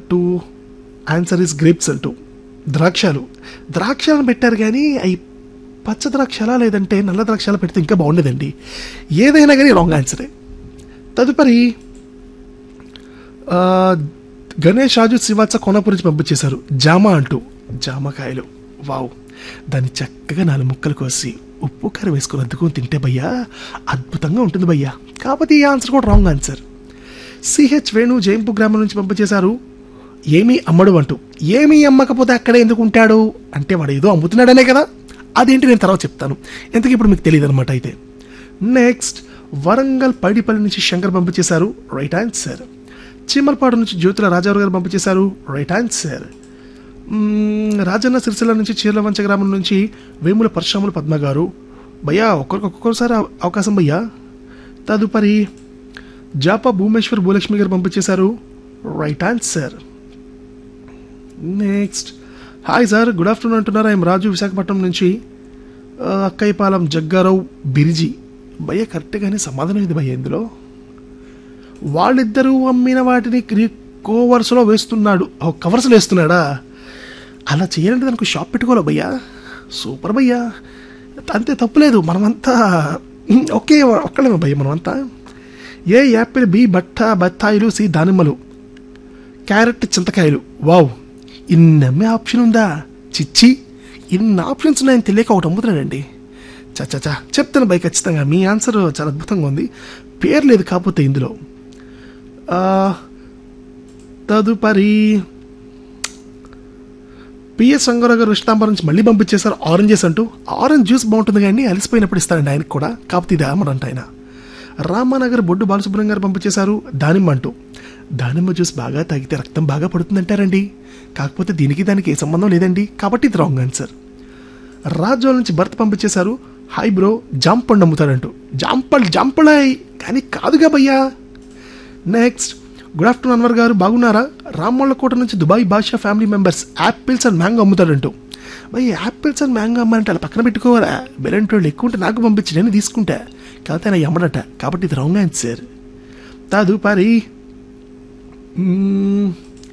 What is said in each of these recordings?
అంటూ answer is grapes అంటూ ద్రాక్షాలు ద్రాక్షలను పెట్టారు కానీ అవి పచ్చ ద్రాక్షలా లేదంటే నల్ల ద్రాక్షాలు పెడితే ఇంకా బాగుండేదండి ఏదైనా కానీ రాంగ్ ఆన్సరే తదుపరి ఆ, గణేష్ రాజు శివాచ కోనపూర్ నుంచి పంపించేశారు జామ అంటూ జామకాయలు వావ్ దాన్ని చక్కగా నాలుగు ముక్కలు కోసి ఉప్పు కారం వేసుకొని అద్దుకొని తింటే భయ్యా అద్భుతంగా ఉంటుంది భయ్యా కాకపోతే ఈ ఆన్సర్ కూడా wrong answer CH Venu Jayampu గ్రామం నుంచి పంపించేశారు ఏమీ అమ్మడు అంటూ ఏమీ అమ్మకపోతే అక్కడే ఎందుకు ఉంటాడు అంటే వాడు ఏదో అమ్ముతున్నాడనే కదా అదేంటి నేను తర్వాత చెప్తాను ఎందుకు ఇప్పుడు మీకు తెలియదు అనమాట అయితే నెక్స్ట్ వరంగల్ పైడిపల్లి నుంచి శంకర్ పంపించేశారు రైట్ ఆన్సర్ చీమలపాడు నుంచి జ్యోతుల రాజారావు గారు పంపించేశారు రైట్ ఆన్సర్ మ్మ్, రాజన్న సిరిసిల్ల నుంచి చీర్లవంచ గ్రామం నుంచి వేముల పరశురాములు పద్మ గారు భయ్యా ఒక్కరికి ఒక్కొక్కసారి అవ- అవకాశం భయ్యా తదుపరి జాపా భూమేశ్వర్ భూలక్ష్మి గారు పంపించేశారు right answer next hi sir good afternoon అంటున్నారు ఐఎమ్ రాజు విశాఖపట్నం నుంచి ఆ, అక్కయ్యపాలెం జగ్గారావు బిరిజి భయ్య కరెక్ట్గానే సమాధానం ఇది భయ్య ఇందులో వాళ్ళిద్దరూ అమ్మిన వాటిని క్రి- కోవర్స్లో వేస్తున్నాడు ఓ, కవర్స్లో వేస్తున్నాడా అలా చేయాలంటే దానికి షాప్ పెట్టుకోవాలి భయ్యా సూపర్ భయ్యా అంతే తప్పులేదు మనమంతా ఉమ్, ఒకే ఒక్కళ్ళమే భయ్య మనమంతా ఏ యాపిల్ బి బట్ట బత్తాయిలు సి దానిమ్మలు క్యారెట్ చింతకాయలు వావ్ ఇన్నమ్మే ఆప్షన్ ఉందా చిచ్చి ఇన్ని ఆప్షన్స్ ఉన్నాయని తెలియక ఒకటి అమ్ముతున్నాడండి చచ్చా చెప్తాను బై ఖచ్చితంగా మీ ఆన్సర్ చాలా అద్భుతంగా ఉంది పేరు లేదు కాకపోతే ఇందులో ఆ, తదుపరి పిఎస్ రంగారావు గారు కృష్ణాంబరం నుంచి మళ్ళీ పంపించేశారు ఆరెంజెస్ అంటూ ఆరెంజ్ జ్యూస్ బాగుంటుంది కానీ అలసిపోయినప్పుడు ఇస్తారండి ఆయనకు కూడా కాకపోతే ఇది అమ్మడంట ఆయన రామానగర్ బొడ్డు బాలసుబ్రహ్మణ్యం గారు పంపించేశారు దానిమ్మ అంటూ దానిమ్మ జ్యూస్ బాగా తాగితే రక్తం బాగా పడుతుందంటారండి కాకపోతే దీనికి దానికి ఏ సంబంధం లేదండి కాబట్టి ఇది రాంగ్ ఆన్సర్ రాజోల నుంచి భర్త పంపించేశారు హాయ్ బ్రో జాంపండు అమ్ముతాడంటూ జాంపల్ జాంపళాయ్ కానీ కాదుగా భయ్యా నెక్స్ట్ గుడ్ ఆఫ్టర్నూన్ అన్వర్ గారు బాగున్నారా రామ్మోళ్ళకోట నుంచి Dubai Basha family members apples and mango అమ్ముతాడంటూ భయ్ యాపిల్స్ అండ్ మ్యాంగో అమ్మాలంటే అలా పక్కన పెట్టుకోవాలా బెరెంట్ వాళ్ళు ఎక్కువ ఉంటే నాకు పంపించి నేను తీసుకుంటా కాకపోతే ఆయన అమ్మడట కాబట్టి ఇది రాంగ్ ఆన్సర్ తదుపరి మ్మ్,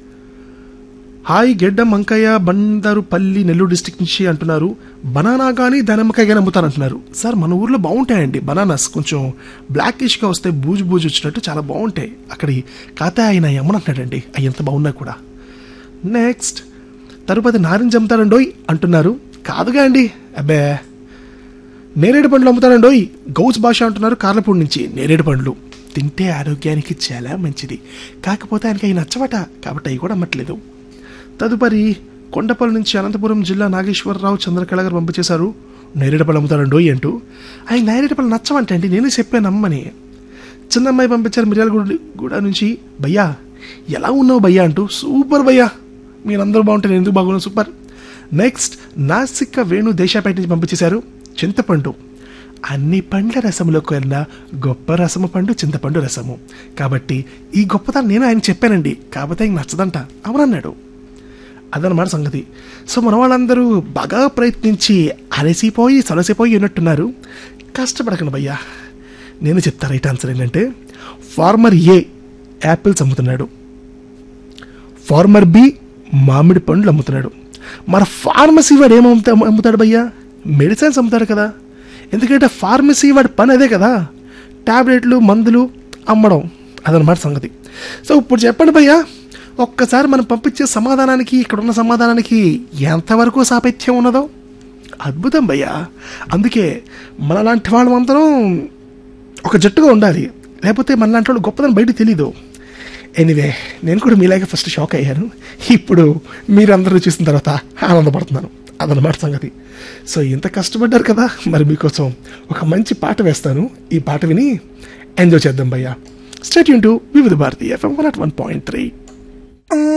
హాయ్ గెడ్డం వంకయ్య బందరుపల్లి నెల్లూరు డిస్టిక్ నుంచి అంటున్నారు బనానా కానీ దానిమ్మకాయ కానీ అమ్ముతారు అంటున్నారు సార్ మన ఊర్లో బాగుంటాయండి బనానాస్ కొంచెం బ్లాకిష్గా వస్తే బూజు బూజు వచ్చినట్టు చాలా బాగుంటాయి అక్కడి కాతే ఆయన అమ్మనంటున్నాడండి అవి ఎంత బాగున్నా కూడా నెక్స్ట్ తరుపతి నారింజ అమ్ముతాడండోయ్ అంటున్నారు కాదుగా అండి అబ్బే నేరేడు పండ్లు అమ్ముతాడండోయ్ గౌజ్ భాష అంటున్నారు కార్లపూడి నుంచి నేరేడు పండ్లు తింటే ఆరోగ్యానికి చాలా మంచిది కాకపోతే ఆయనకి అవి నచ్చవట కాబట్టి అవి కూడా అమ్మట్లేదు తదుపరి కొండపల్లి నుంచి అనంతపురం జిల్లా నాగేశ్వరరావు చంద్రకళ గారు పంపించేశారు నేరేడుపల్లి అమ్ముతాడండోయ్ అంటూ ఆయన నేరేడుపల్లి నచ్చవంటే అండి నేనే చెప్పాను అమ్మని చిన్నమ్మాయి పంపించారు మిర్యాలగూడ గూడ నుంచి భయ్యా ఎలా ఉన్నావు భయ్యా అంటూ సూపర్ భయ్యా మీరందరూ బాగుంటే నేను ఎందుకు బాగున్నాను సూపర్ నెక్స్ట్ నాసిక వేణు దేశాపేట నుంచి పంపించేశారు చింతపండు అన్ని పండ్ల రసములో కన్నా గొప్ప రసము పండు చింతపండు రసము కాబట్టి ఈ గొప్పతనం నేను ఆయన చెప్పానండి కాకపోతే ఆయన నచ్చదంట అవునన్నాడు అదనమాట సంగతి సో మన వాళ్ళందరూ బాగా ప్రయత్నించి అలసిపోయి సలసిపోయి ఉన్నట్టున్నారు కష్టపడకండి భయ్యా నేను చెప్తా రైట్ ఆన్సర్ ఏంటంటే ఫార్మర్ ఏ యాపిల్స్ అమ్ముతున్నాడు ఫార్మర్ బి మామిడి పండ్లు అమ్ముతున్నాడు మన ఫార్మసీ వాడు ఏం అమ్ముతా అమ్ముతాడు భయ్యా మెడిసిన్స్ అమ్ముతాడు కదా ఎందుకంటే ఫార్మసీ వాడి పని అదే కదా టాబ్లెట్లు మందులు అమ్మడం అదనమాట సంగతి సో ఇప్పుడు చెప్పండి భయ్యా ఒక్కసారి మనం పంపించే సమాధానానికి ఇక్కడ ఉన్న సమాధానానికి ఎంతవరకు సాపేత్యం ఉన్నదో అద్భుతం భయ్యా అందుకే మనలాంటి వాళ్ళమందరం ఒక జట్టుగా ఉండాలి లేకపోతే మనలాంటి వాళ్ళు గొప్పదని బయట తెలీదు ఎనీవే నేను కూడా మీలాగే ఫస్ట్ షాక్ అయ్యాను ఇప్పుడు మీరందరూ చూసిన తర్వాత ఆనందపడుతున్నాను అదనమాట సంగతి సో ఇంత కష్టపడ్డారు కదా మరి మీకోసం ఒక మంచి పాట వేస్తాను ఈ పాట విని ఎంజాయ్ చేద్దాం భయ్యా stay tuned to Vividh Bharati FM one at one point three